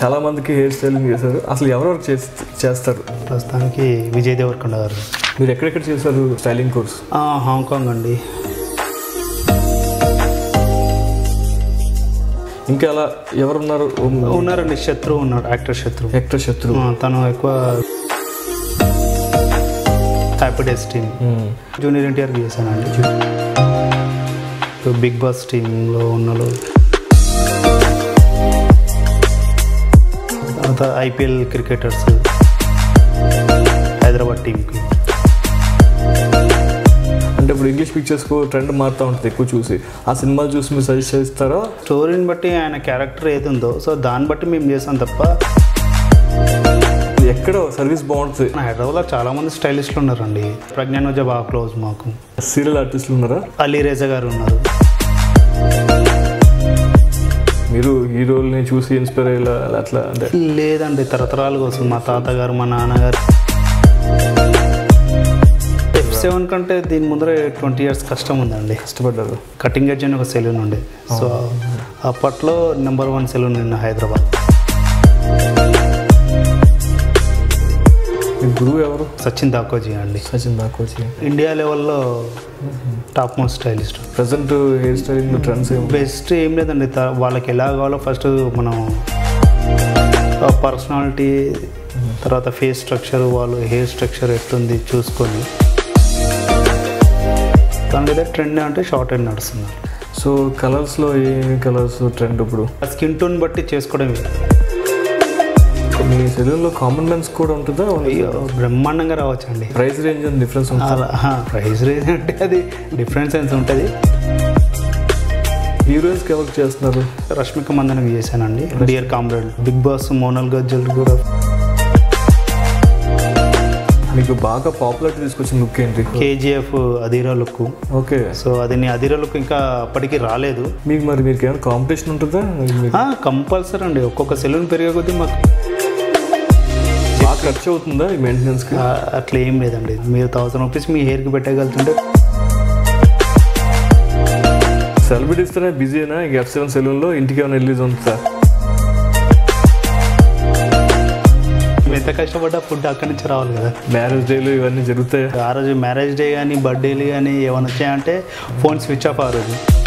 చాలా మందికి hair styling చేశారు అసలు ఎవరెవరు చేస్- చేస్తారు ప్రస్తుతానికి విజయ్ దేవరకొండ గారు మీరు ఎక్కడెక్కడ చేశారు స్టైలింగ్ కోర్స్ ఆ, హాంకాంగ్ అండి ఇంకా అలా ఎవరున్నారు ఉన్నారండి శత్రు ఉన్నాడు యాక్టర్ శత్రు యాక్టర్ శత్రు ఆ, తను ఎక్కువ హ్యాపీ డేస్ టీమ్ మ్మ్. జూనియర్ ఎన్టీఆర్ చేశానండి బిగ్ బాస్ టీంలో ఉన్నాడు తర్వాత ఐపీఎల్ క్రికెటర్స్ హైదరాబాద్ టీంకి అంటే ఇప్పుడు ఇంగ్లీష్ పిక్చర్స్ కు ట్రెండ్ మారుతూ ఉంటుంది ఎక్కువ చూసి ఆ సినిమాలు చూసి మీరు సజెస్ట్ చేస్తారా స్టోరీని బట్టి ఆయన క్యారెక్టర్ ఏది ఉందో సో దాన్ని బట్టి మేము చేసాం తప్ప ఎక్కడ సర్వీస్ బాగుంటుంది మన హైదరాబాద్లో చాలా మంది స్టైలిస్టులు ఉన్నారండి ప్రజ్ఞానోజ బాగా క్లోజ్ మాకు సీరియల్ ఆర్టిస్టులు ఉన్నారా అలీ రేజా గారు ఉన్నారు మీరు హీరోల్ని చూసి ఇన్స్పైర్ అయ్యేలా అట్లా అంటే లేదండి తరతరాలుగా వస్తుంది మా తాతగారు మా నాన్నగారు ఎఫ్ సెవెన్ కంటే దీని ముందర ట్వంటీ ఇయర్స్ కష్టం ఉందండి కష్టపడ్డారు కటింగ్ ఎడ్జ్ అని ఒక సెలూన్ ఉండే సో అప్పట్లో నెంబర్ వన్ సెలూన్ నిన్న హైదరాబాద్ మీ గురువు ఎవరు సచిన్ దాకోజీ అండి సచిన్ దాకోచి ఇండియా లెవెల్లో top most stylist present hair styling trends ఏమి బెస్ట్ ఏం లేదండి త- వాళ్ళకి ఎలా కావాలో ఫస్ట్ మనం పర్సనాలిటీ తర్వాత ఫేస్ స్ట్రక్చర్ వాళ్ళు హెయిర్ స్ట్రక్చర్ ఎట్లుంది చూసుకొని దాని లేదా ట్రెండ్ అంటే షార్ట్ అండ్ నడుస్తుంది సో కలర్స్లో ఏ కలర్స్ ట్రెండ్ ఇప్పుడు స్కిన్ టోన్ బట్టి చేసుకోవడమే మీ సెలూన్లో కామన్ మెన్స్ కూడా ఉంటుందా అయ్యో బ్రహ్మాండంగా రావచ్చండి ప్రైస్ రేంజ్ అని డిఫరెన్స్ ఉంటుంది అలా ప్రైస్ రేంజ్ అంటే అది డిఫరెన్స్ సెన్స్ ఉంటుంది హీరోయిన్స్కి ఎవరికి చేస్తున్నారు రష్మిక మందనకి చేశానండి dear comrade big boss Monal Gajjar కూడా మీకు బాగా పాపులారిటీ తీసుకొచ్చిన లుక్ ఏంటి KGF Adheera look okay so అది నీ అధీరా లుక్ ఇంకా అప్పటికి రాలేదు మీకు మరి మీకు ఏమైనా కాంపిటీషన్ ఉంటుందా మీకు కంపల్సరీ అండి ఒక్కొక్క సెలూన్ పెరిగే కొద్దీ మాకు బాగా ఖర్చు అవుతుందా ఈ మెయింటెనెన్స్కి ఆ, అట్లా ఏం లేదండి మీరు థౌసండ్ రూపీస్ మీ హెయిర్కి పెట్టగలుగుతుంటే సెలబ్రిటీస్తోనే బిజీనా ఈ ఎఫ్ సెవెన్ సెలూన్లో ఇంటికి ఏమైనా రిలీజ్ ఉంటుందా మేము ఎంత కష్టపడ్డా ఫుడ్ అక్కడి నుంచి రావాలి కదా మ్యారేజ్ డేలు ఇవన్నీ జరుగుతాయి ఆ రోజు మ్యారేజ్ డే కానీ బర్త్డేలు కానీ ఏమైనా వచ్చాయంటే ఫోన్ స్విచ్ ఆఫ్ ఆ రోజు